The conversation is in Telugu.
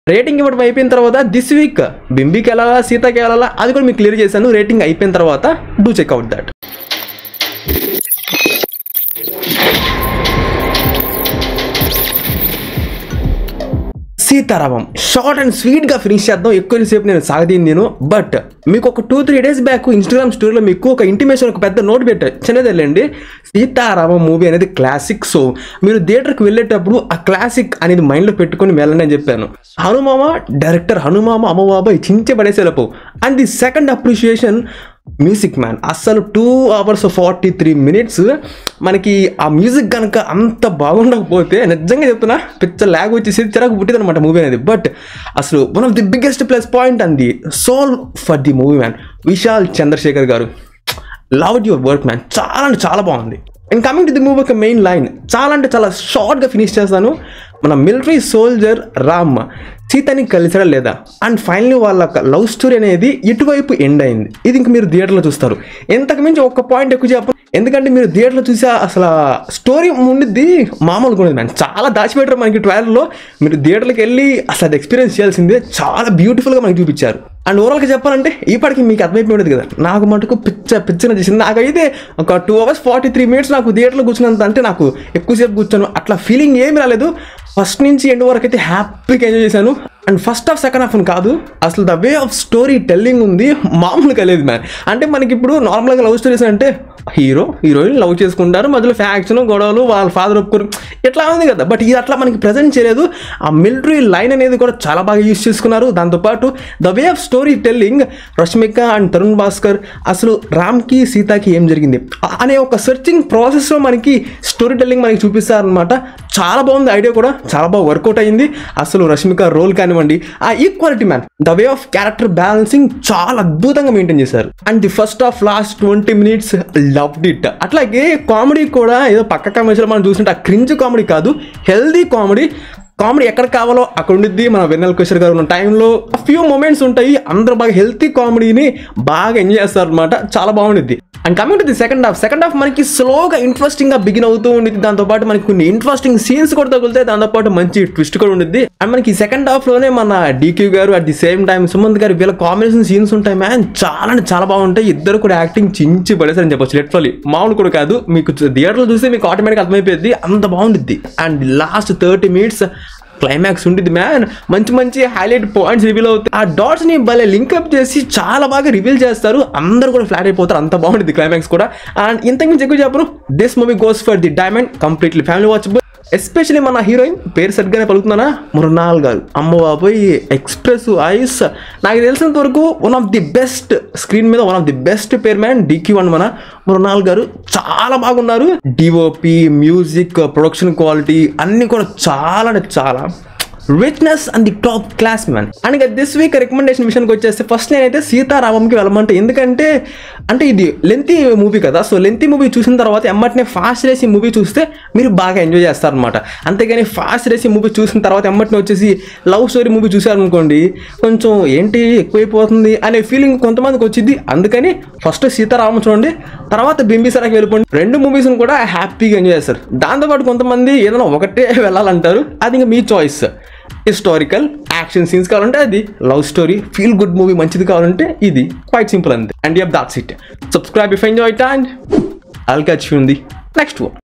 రేటింగ్ ఇవ్వడం అయిపోయిన తర్వాత దిస్ వీక్ బింబికి వెళ్ళాలా సీతకి వెళ్ళాలా అది కూడా మీకు క్లియర్ చేశాను రేటింగ్ అయిపోయిన తర్వాత do check out that Sita Ramam short and స్వీట్గా ఫినిష్ చేద్దాం ఎక్కువసేపు నేను సాగదీని నేను బట్ మీకు ఒక two three days back Instagram స్టోరీలో మీకు ఒక ఇంటిమేషన్ ఒక పెద్ద నోట్ పెట్టా చిన్నదేలేండి సీతారామం మూవీ అనేది క్లాసిక్ సో మీరు థియేటర్కి వెళ్ళేటప్పుడు ఆ క్లాసిక్ అనేది మైండ్లో పెట్టుకొని వెళ్ళండి అని చెప్పాను హనుమామ డైరెక్టర్ హనుమామ అమ్మబాబాయ్ చించే పడేసేలపు and the second appreciation music man అస్సలు two hours forty three minutes మనకి ఆ మ్యూజిక్ కనుక అంత బాగుండకపోతే నిజంగా చెప్తున్నా పిక్చర్ ల్యాగ్ వచ్చేసి చిరాకు పుట్టింది అనమాట మూవీ అనేది బట్ అసలు one of the biggest plus point and the soul for the movie man Vishal Chandrashekhar garu love your work man చాలా అంటే చాలా బాగుంది and coming to the movie ఒక మెయిన్ లైన్ చాలా అంటే చాలా షార్ట్గా ఫినిష్ చేస్తాను మన మిలిటరీ సోల్జర్ రామ్ సీతని కలిసాడా లేదా అండ్ ఫైనల్లీ వాళ్ళ లవ్ స్టోరీ అనేది ఇటువైపు ఎండ్ అయింది ఇది ఇంక మీరు థియేటర్లో చూస్తారు ఎంతకు మించి ఒక్క పాయింట్ ఎక్కువ చెప్పను ఎందుకంటే మీరు థియేటర్లో చూసే అసలు స్టోరీ ఉండిద్ది మామూలుగా ఉండేది మ్యాన్ చాలా దాచిపెట్టారు మనకి ట్రైలర్లో మీరు థియేటర్కి వెళ్ళి అసలు అది ఎక్స్పీరియన్స్ చేయాల్సిందే చాలా బ్యూటిఫుల్గా మనకి చూపించారు అండ్ ఓవరాల్గా చెప్పాలంటే ఇప్పటికి మీకు అర్థమైపోయి ఉండదు కదా నాకు మటుకు పిచ్చ పిచ్చన చేసింది నాకైతే ఒక two hours forty three minutes నాకు థియేటర్లో కూర్చున్నంత అంటే నాకు ఎక్కువసేపు కూర్చోను అట్లా ఫీలింగ్ ఏమీ రాలేదు ఫస్ట్ నుంచి ఎండ్ వరకు అయితే హ్యాపీగా ఎంజాయ్ చేశాను and first half second half అని కాదు అసలు the way of storytelling ఉంది మామూలుగా లేదు మ్యాన్ అంటే మనకి ఇప్పుడు నార్మల్గా లవ్ స్టోరీస్ అంటే హీరో హీరోయిన్ లవ్ చేసుకుంటారు మధ్యలో ఫ్యాక్షన్ గొడవలు వాళ్ళ ఫాదర్ ఒప్పుకోరు ఇట్లా ఉంది కదా బట్ ఇది అట్లా మనకి ప్రజెంట్ చేయలేదు ఆ మిలిటరీ లైన్ అనేది కూడా చాలా బాగా యూస్ చేసుకున్నారు దాంతోపాటు the way of storytelling Rashmika and Tarun Bhaskar అసలు రామ్కి సీతాకి ఏం జరిగింది ఆ- అనే ఒక సెర్చింగ్ ప్రాసెస్లో మనకి స్టోరీ టెల్లింగ్ మనకి చూపిస్తారనమాట చాలా బాగుంది ఐడియా కూడా చాలా బాగా వర్కౌట్ అయింది అసలు రష్మిక రోల్ కానివ్వండి ఆ equality man the way of character balancing చాలా అద్భుతంగా మెయింటైన్ చేశారు and the first of last twenty minutes loved it అట్లాగే కామెడీ కూడా ఏదో పక్క కామెడీలో మనం చూసినట్టు ఆ క్రింజ్ కామెడీ కాదు హెల్దీ కామెడీ కామెడీ ఎక్కడ కావాలో అక్కడ ఉండిద్ది మన వెన్నెల కిషోర్ గారు ఉన్న టైంలో ఫ్యూ మూమెంట్స్ ఉంటాయి అందరూ బాగా హెల్తీ కామెడీని బాగా ఎంజాయ్ చేస్తారు అనమాట చాలా బాగుండిద్ది and coming to the second half second half మనకి స్లోగా ఇంట్రెస్టింగ్ గా బిగిన్ అవుతూ ఉండిద్ది దాంతోపాటు మనకి కొన్ని ఇంట్రెస్టింగ్ సీన్స్ కూడా తగులుతాయి దాంతోపాటు మంచి ట్విస్ట్ కూడా ఉండిద్ది అండ్ మనకి సెకండ్ హాఫ్ లోనే మన DQ garu at the same time Sumanth garu వీళ్ళ కాంబినేషన్ సీన్స్ ఉంటాయి మ్యాన్ చాలా అంటే చాలా బాగుంటాయి ఇద్దరు కూడా యాక్టింగ్ చించి పడేసారని చెప్పొచ్చు లిటరలీ మామూలు కూడా కాదు మీకు థియేటర్లో చూస్తే మీకు ఆటోమేటిక్ అర్థమైపోయింది అంత బాగుండిద్ది and last thirty minutes climax ఉంటుంది మ్యాన్ మంచి మంచి హైలైట్ పాయింట్స్ రివీల్ అవుతాయి ఆ డాట్స్ ని భలే లింక్అప్ చేసి చాలా బాగా రివీల్ చేస్తారు అందరూ కూడా ఫ్లాట్ అయిపోతారు అంత బాగుంటుంది క్లైమాక్స్ కూడా అండ్ ఇంతకు మించి ఎక్కువ చెప్పరు this movie goes for the diamond completely family watchable especially మన హీరోయిన్ పేరు సరిగ్గానే పలుకుతున్నానా మృణాల్ గారు అమ్మ బాబోయ్ ఎక్స్ప్రెస్ ఐస్ నాకు తెలిసినంత వరకు one of the best screen మీద one of the best pair man DQ and మన మృణాల్ గారు చాలా బాగున్నారు డిఓపి మ్యూజిక్ ప్రొడక్షన్ క్వాలిటీ అన్నీ కూడా చాలా అంటే చాలా richness and the top class man and ఇక దిస్ వీక్ రికమెండేషన్ విషయానికి వచ్చేస్తే ఫస్ట్ నేనైతే సీతారామంకి వెళ్ళమంటే ఎందుకంటే అంటే ఇది లెంతీ మూవీ కదా సో లెంతీ మూవీ చూసిన తర్వాత ఎమ్మటినే ఫాస్ట్ రేసి మూవీ చూస్తే మీరు బాగా ఎంజాయ్ చేస్తారనమాట అంతేగాని ఫాస్ట్ రేసి మూవీ చూసిన తర్వాత ఎమ్మటినే వచ్చేసి లవ్ స్టోరీ మూవీ చూసారనుకోండి కొంచెం ఏంటి ఎక్కువైపోతుంది అనే ఫీలింగ్ కొంతమందికి వచ్చింది అందుకని ఫస్ట్ సీతారామం చూడండి తర్వాత బింబిసారాకి వెళ్ళిపోండి రెండు మూవీస్ని కూడా హ్యాపీగా ఎంజాయ్ చేస్తారు దాంతోపాటు కొంతమంది ఏదైనా ఒకటే వెళ్ళాలంటారు అది ఇంకా మీ చాయిస్ హిస్టారికల్ యాక్షన్ సీన్స్ కావాలంటే అది love story feel good movie మంచిది కావాలంటే ఇది క్వైట్ సింపుల్ అంతే and yup that's it subscribe if enjoy it and I'll catch you in the next one.